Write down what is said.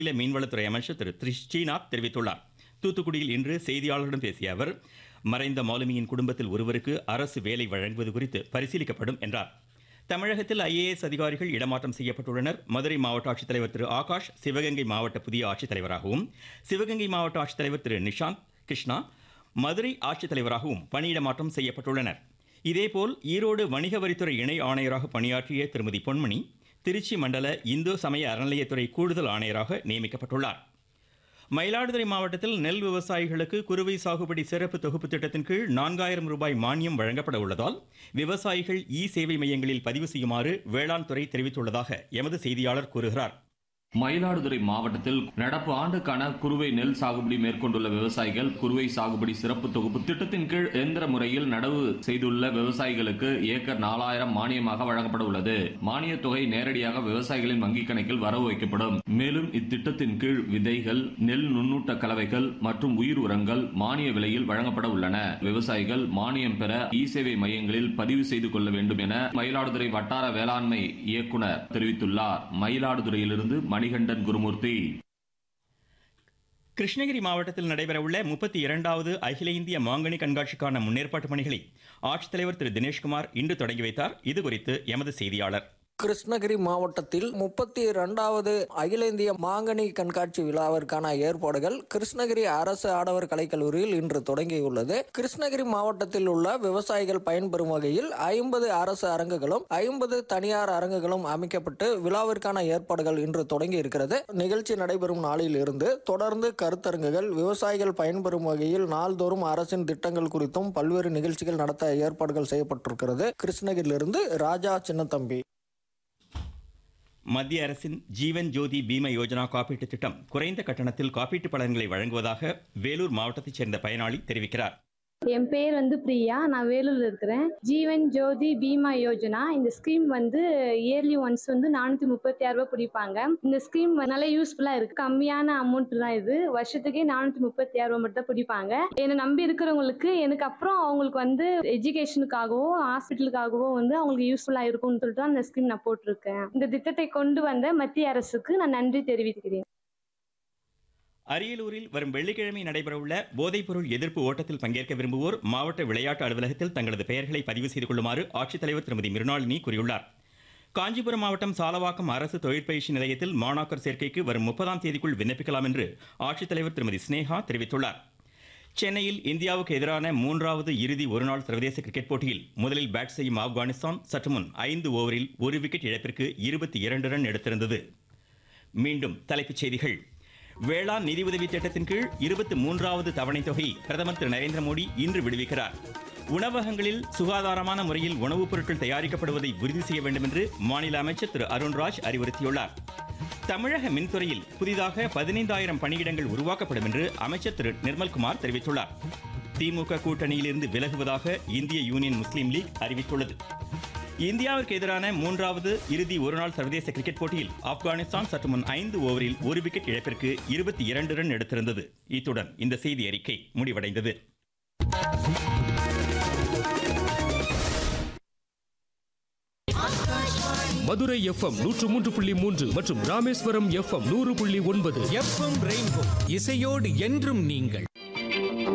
மாநில மீன்வளத்துறை அமைச்சர் திரு ஸ்ரீநாத் தெரிவித்துள்ளார் தூத்துக்குடியில் இன்று செய்தியாளர்களிடம் பேசிய அவர் மறைந்த மாலுமியின் குடும்பத்தில் ஒருவருக்கு அரசு வேலை வழங்குவது குறித்து பரிசீலிக்கப்படும் என்றார் தமிழகத்தில் ஐஏஎஸ் அதிகாரிகள் இடமாற்றம் செய்யப்பட்டுள்ளனர் மதுரை மாவட்ட ஆட்சித்தலைவர் திரு ஆகாஷ் சிவகங்கை மாவட்ட புதிய ஆட்சித்தலைவராகவும் சிவகங்கை மாவட்ட ஆட்சித்தலைவர் திரு நிஷாந்த் கிருஷ்ணா மதுரை ஆட்சித்தலைவராகவும் பணியிடமாற்றம் செய்யப்பட்டுள்ளனர் இதேபோல் ஈரோடு வணிக வரித்துறை இணை ஆணையராக பணியாற்றிய திருமதி பொன்மணி திருச்சி மண்டல இந்து சமய அறநிலையத்துறை கூடுதல் ஆணையராக நியமிக்கப்பட்டுள்ளார் மயிலாடுதுறை மாவட்டத்தில் நெல் விவசாயிகளுக்கு குறுவை சாகுபடி சிறப்பு தொகுப்பு திட்டத்தின் கீழ் நான்காயிரம் ரூபாய் மானியம் வழங்கப்பட உள்ளதால் விவசாயிகள் இ சேவை மையங்களில் பதிவு செய்யுமாறு வேளாண் துறை தெரிவித்துள்ளதாக எமது செய்தியாளர் கூறுகிறார் மயிலாடுதுறை மாவட்டத்தில் நடப்பு ஆண்டுக்கான குறுவை நெல் சாகுபடி மேற்கொண்டுள்ள விவசாயிகள் குறுவை சாகுபடி சிறப்பு தொகுப்பு திட்டத்தின் கீழ் எந்திர முறையில் நடவு செய்துள்ள விவசாயிகளுக்கு ஏக்கர் நாலாயிரம் மானியமாக வழங்கப்பட உள்ளது மானிய தொகை நேரடியாக விவசாயிகளின் வங்கிக் கணக்கில் வரவு வைக்கப்படும் மேலும் இத்திட்டத்தின் கீழ் விதைகள் நெல் நுண்ணூட்ட கலவைகள் மற்றும் உயிர் உரங்கள் மானிய விலையில் வழங்கப்பட உள்ளன விவசாயிகள் மானியம் பெற இ சேவை மையங்களில் பதிவு செய்து கொள்ள வேண்டும் என மயிலாடுதுறை வட்டார வேளாண்மை இயக்குனர் தெரிவித்துள்ளார் மயிலாடுதுறையிலிருந்து மணிகண்டன் குருமூர்த்தி கிருஷ்ணகிரி மாவட்டத்தில் நடைபெறவுள்ள முப்பத்தி இரண்டாவது அகில இந்திய மாங்கனி கண்காட்சிக்கான முன்னேற்பாட்டு பணிகளை ஆட்சித்தலைவர் திரு தினேஷ்குமார் இன்று தொடங்கி வைத்தார் இது குறித்து எமது செய்தியாளர் கிருஷ்ணகிரி மாவட்டத்தில் முப்பத்தி இரண்டாவது அகில இந்திய மாங்கனி கண்காட்சி விழாவிற்கான ஏற்பாடுகள் கிருஷ்ணகிரி அரசு ஆடவர் கலைக்கல்லூரியில் இன்று தொடங்கியுள்ளது கிருஷ்ணகிரி மாவட்டத்தில் உள்ள விவசாயிகள் பயன்பெறும் வகையில் ஐம்பது அரசு அரங்குகளும் ஐம்பது தனியார் அரங்குகளும் அமைக்கப்பட்டு விழாவிற்கான ஏற்பாடுகள் இன்று தொடங்கி இருக்கிறது நிகழ்ச்சி நடைபெறும் நாளில் இருந்து தொடர்ந்து கருத்தரங்குகள் விவசாயிகள் பயன்பெறும் வகையில் நாள்தோறும் அரசின் திட்டங்கள் குறித்தும் பல்வேறு நிகழ்ச்சிகள் நடத்த ஏற்பாடுகள் செய்யப்பட்டிருக்கிறது கிருஷ்ணகிரியிலிருந்து ராஜா சின்னத்தம்பி மத்திய அரசின் ஜீவன் ஜோதி பீம யோஜனா காப்பீட்டுத் திட்டம் குறைந்த கட்டணத்தில் காப்பீட்டு பலன்களை வழங்குவதாக வேலூர் மாவட்டத்தைச் சேர்ந்த பயனாளி தெரிவிக்கிறார் என் பேர் வந்து பிரியா நான் வேலூர்ல இருக்கிறேன் ஜீவன் ஜோதி பீமா யோஜனா இந்த ஸ்கீம் வந்து இயர்லி ஒன்ஸ் வந்து நானூத்தி முப்பத்தி ஆறு ரூபாய் பிடிப்பாங்க இந்த ஸ்கீம் நல்ல யூஸ்ஃபுல்லா இருக்கு கம்மியான அமௌண்ட் தான் இது வருஷத்துக்கே நானூத்தி முப்பத்தி ஆறு ரூபாய் மட்டும் தான் பிடிப்பாங்க என்னை நம்பி இருக்கிறவங்களுக்கு எனக்கு அப்புறம் அவங்களுக்கு வந்து எஜுகேஷனுக்காகவோ ஹாஸ்பிட்டலுக்காகவோ வந்து அவங்களுக்கு யூஸ்ஃபுல்லா இருக்கும்னு சொல்லிட்டு தான் இந்த ஸ்கீம் நான் போட்டிருக்கேன் இந்த திட்டத்தை கொண்டு வந்த மத்திய அரசுக்கு நான் நன்றி தெரிவிக்கிறேன் அரியலூரில் வரும் வெள்ளிக்கிழமை நடைபெறவுள்ள போதைப்பொருள் எதிர்ப்பு ஓட்டத்தில் பங்கேற்க விரும்புவோர் மாவட்ட விளையாட்டு அலுவலகத்தில் தங்களது பெயர்களை பதிவு செய்து கொள்ளுமாறு ஆட்சித்தலைவர் திருமதி மிருணாளினி கூறியுள்ளார் காஞ்சிபுரம் மாவட்டம் சாலவாக்கம் அரசு தொழிற்பயிற்சி நிலையத்தில் மாணாக்கர் சேர்க்கைக்கு வரும் முப்பதாம் தேதிக்குள் விண்ணப்பிக்கலாம் என்று ஆட்சித்தலைவர் திருமதி ஸ்னேகா தெரிவித்துள்ளார் சென்னையில் இந்தியாவுக்கு எதிரான மூன்றாவது இறுதி ஒருநாள் சர்வதேச கிரிக்கெட் போட்டியில் முதலில் பேட் செய்யும் ஆப்கானிஸ்தான் சற்று முன் ஐந்து ஓவரில் ஒரு விக்கெட் இழப்பிற்கு இருபத்தி இரண்டு ரன் எடுத்திருந்தது மீண்டும் தலைப்புச் செய்திகள் வேளாண் நிதியுதவி திட்டத்தின் கீழ் இருபத்தி மூன்றாவது தவணை தொகை பிரதமர் திரு நரேந்திர மோடி இன்று விடுவிக்கிறார் உணவகங்களில் சுகாதாரமான முறையில் உணவுப் பொருட்கள் தயாரிக்கப்படுவதை உறுதி செய்ய வேண்டும் என்று மாநில அமைச்சர் திரு அருண்ராஜ் அறிவுறுத்தியுள்ளார் தமிழக மின்துறையில் புதிதாக பதினைந்தாயிரம் பணியிடங்கள் உருவாக்கப்படும் என்று அமைச்சர் திரு நிர்மல்குமார் தெரிவித்துள்ளார் திமுக கூட்டணியிலிருந்து விலகுவதாக இந்திய யூனியன் முஸ்லீம் லீக் அறிவித்துள்ளது இந்தியாவிற்கு எதிரான மூன்றாவது இறுதி ஒருநாள் சர்வதேச கிரிக்கெட் போட்டியில் ஆப்கானிஸ்தான் சற்று முன் ஐந்து ஓவரில் ஒரு விக்கெட் இழப்பிற்கு இருபத்தி இரண்டு ரன் எடுத்திருந்தது இத்துடன் இந்த செய்தி அறிக்கை முடிவடைந்தது மதுரை எஃப்எம் நூற்று மூன்று புள்ளி மூன்று மற்றும் ராமேஸ்வரம் எஃப்எம் நூறு புள்ளி ஒன்பது எஃப்எம் ரெயின்போ இசையோடு என்றும் நீங்கள்